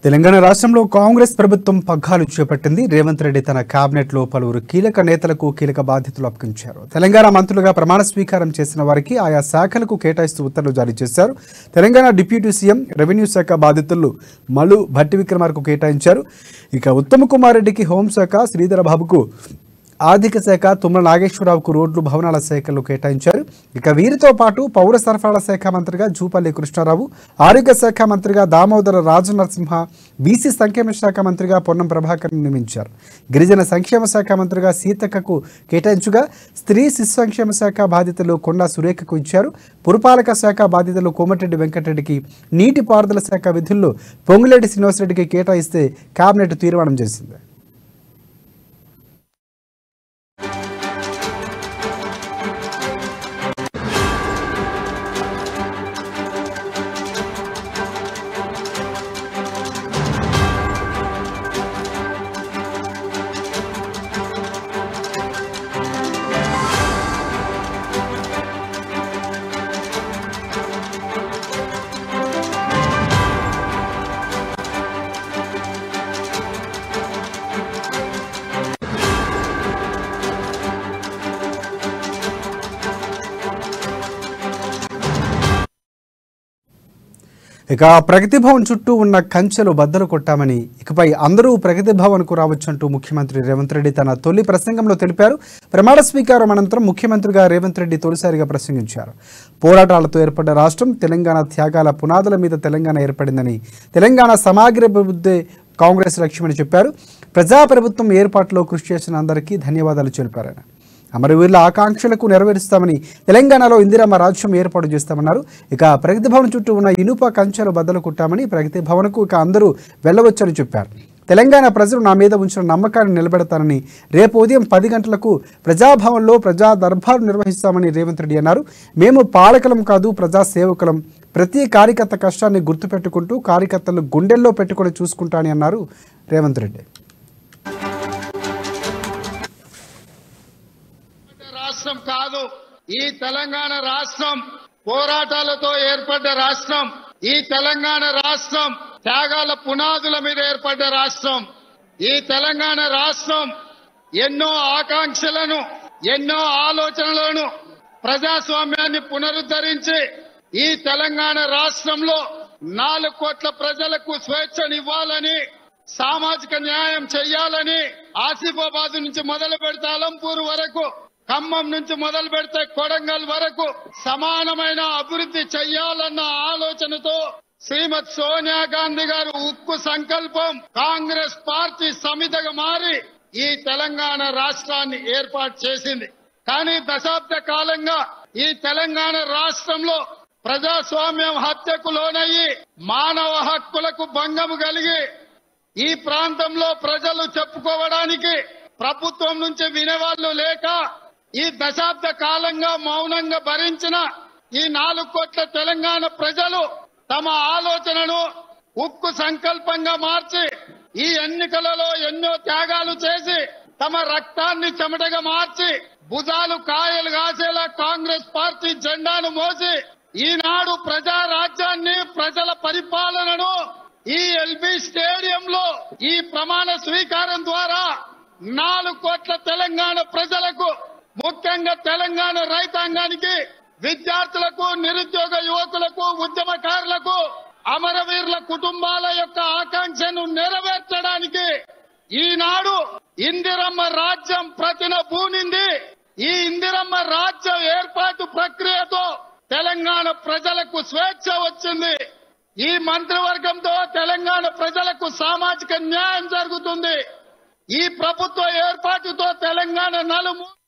తెలంగాణ రాష్ట్రంలో కాంగ్రెస్ ప్రభుత్వం పగ్గాలు చేపట్టింది రేవంత్ రెడ్డి తన కేబినెట్ లో పలువురు కీలక నేతలకు కీలక బాధ్యతలు అప్పగించారు తెలంగాణ మంత్రులుగా ప్రమాణ స్వీకారం చేసిన వారికి ఆయా శాఖలకు కేటాయిస్తూ ఉత్తర్వులు జారీ చేశారు తెలంగాణ డిప్యూటీ సీఎం రెవెన్యూ శాఖ బాధ్యతలు మలు భట్టి విక్రమార్కు కేటాయించారు ఇక ఉత్తమ్ కుమార్ రెడ్డికి హోంశాఖ శ్రీధర బాబుకు ఆర్థిక శాఖ తుమ్మల నాగేశ్వరరావుకు రోడ్లు భవనాల శాఖలు కేటాయించారు ఇక వీరితో పాటు పౌర సరఫరాల శాఖ మంత్రిగా జూపల్లి కృష్ణారావు ఆరోగ్య శాఖ మంత్రిగా దామోదర రాజు నరసింహ బీసీ సంక్షేమ శాఖ మంత్రిగా పొన్నం ప్రభాకర్ నియమించారు గిరిజన సంక్షేమ శాఖ మంత్రిగా సీతక్కకు కేటాయించగా స్త్రీ శిశు సంక్షేమ శాఖ బాధ్యతలు కొండా సురేఖకు ఇచ్చారు పురపాలక శాఖ బాధ్యతలు కోమటిరెడ్డి వెంకటరెడ్డికి నీటిపారుదల శాఖ విధుల్లో పొంగులేటి శ్రీనివాసరెడ్డికి కేటాయిస్తే కేబినెట్ తీర్మానం చేసింది ఇక ప్రగతి భవన్ చుట్టూ ఉన్న కంచెలు బద్దలు కొట్టామని ఇకపై అందరూ ప్రగతి భవన్కు రావచ్చంటూ ముఖ్యమంత్రి రేవంత్ రెడ్డి తన తొలి ప్రసంగంలో తెలిపారు ప్రమాణ స్వీకారం అనంతరం ముఖ్యమంత్రిగా రేవంత్ రెడ్డి తొలిసారిగా ప్రసంగించారు పోరాటాలతో ఏర్పడ్డ రాష్ట్రం తెలంగాణ త్యాగాల పునాదుల మీద తెలంగాణ ఏర్పడిందని తెలంగాణ సమగ్ర అభివృద్ధి కాంగ్రెస్ లక్ష్యమని చెప్పారు ప్రజాప్రభుత్వం ఏర్పాటులో కృషి చేసిన అందరికీ ధన్యవాదాలు తెలిపారు ఆయన అమరవీరుల ఆకాంక్షలకు నెరవేరుస్తామని తెలంగాణలో ఇందిరమ్మ రాజ్యం ఏర్పాటు చేస్తామన్నారు ఇక ప్రగతి భవన్ చుట్టూ ఉన్న ఇనుప కంచెలు బద్దలు కుట్టామని ప్రగతి భవన్కు ఇక అందరూ వెళ్ళవచ్చని చెప్పారు తెలంగాణ ప్రజలు నా మీద ఉంచిన నమ్మకాన్ని నిలబెడతానని రేపు ఉదయం పది గంటలకు ప్రజాభవన్లో ప్రజా దర్బారు నిర్వహిస్తామని రేవంత్ రెడ్డి అన్నారు మేము పాలకులం కాదు ప్రజా సేవకులం ప్రతి కార్యకర్త కష్టాన్ని గుర్తుపెట్టుకుంటూ కార్యకర్తలు గుండెల్లో పెట్టుకొని చూసుకుంటానని అన్నారు రేవంత్ రెడ్డి రాష్ట్రం కాదు ఈ తెలంగాణ రాష్ట్రం పోరాటాలతో ఏర్పడ్డ రాష్ట్రం ఈ తెలంగాణ రాష్ట్రం త్యాగాల పునాదుల మీద ఏర్పడ్డ రాష్ట్రం ఈ తెలంగాణ రాష్ట్రం ఎన్నో ఆకాంక్షలను ఎన్నో ఆలోచనలను ప్రజాస్వామ్యాన్ని పునరుద్ధరించి ఈ తెలంగాణ రాష్ట్రంలో నాలుగు కోట్ల ప్రజలకు స్వేచ్ఛనివ్వాలని సామాజిక న్యాయం చెయ్యాలని ఆసిఫాబాద్ నుంచి మొదలు పెడితే అలంపూర్ వరకు ఖమ్మం నుంచి మొదలు పెడితే కొడంగల్ వరకు సమానమైన అభివృద్ధి చెయ్యాలన్న ఆలోచనతో శ్రీమతి సోనియా గాంధీ గారు ఉక్కు సంకల్పం కాంగ్రెస్ పార్టీ సమితగా మారి ఈ తెలంగాణ రాష్ట్రాన్ని ఏర్పాటు చేసింది కానీ దశాబ్ద కాలంగా ఈ తెలంగాణ రాష్ట్రంలో ప్రజాస్వామ్యం హత్యకు లోనయ్యి మానవ హక్కులకు భంగము కలిగి ఈ ప్రాంతంలో ప్రజలు చెప్పుకోవడానికి ప్రభుత్వం నుంచి వినేవాళ్లు లేక ఈ దశాబ్ద కాలంగా మౌనంగా భరించిన ఈ నాలుగు కోట్ల తెలంగాణ ప్రజలు తమ ఆలోచనను ఉక్కు సంకల్పంగా మార్చి ఈ ఎన్నికలలో ఎన్నో త్యాగాలు చేసి తమ రక్తాన్ని చెమటగా మార్చి భుజాలు కాయలు కాసేలా కాంగ్రెస్ పార్టీ జెండాను మోసి ఈనాడు ప్రజా రాజ్యాన్ని ప్రజల పరిపాలనను ఈ ఎల్బీ స్టేడియంలో ఈ ప్రమాణ స్వీకారం ద్వారా నాలుగు కోట్ల తెలంగాణ ప్రజలకు ముఖ్యంగా తెలంగాణ రైతాంగానికి విద్యార్థులకు నిరుద్యోగ యువకులకు ఉద్యమకారులకు అమరవీరుల కుటుంబాల యొక్క ఆకాంక్షను నెరవేర్చడానికి ఈనాడు ఇందిరమ్మ రాజ్యం ప్రతిన పూనింది ఈ ఇందిరమ్మ రాజ్యం ఏర్పాటు ప్రక్రియతో తెలంగాణ ప్రజలకు స్వేచ్ఛ వచ్చింది ఈ మంత్రివర్గంతో తెలంగాణ ప్రజలకు సామాజిక న్యాయం జరుగుతుంది ఈ ప్రభుత్వ ఏర్పాటుతో తెలంగాణ నలుమూల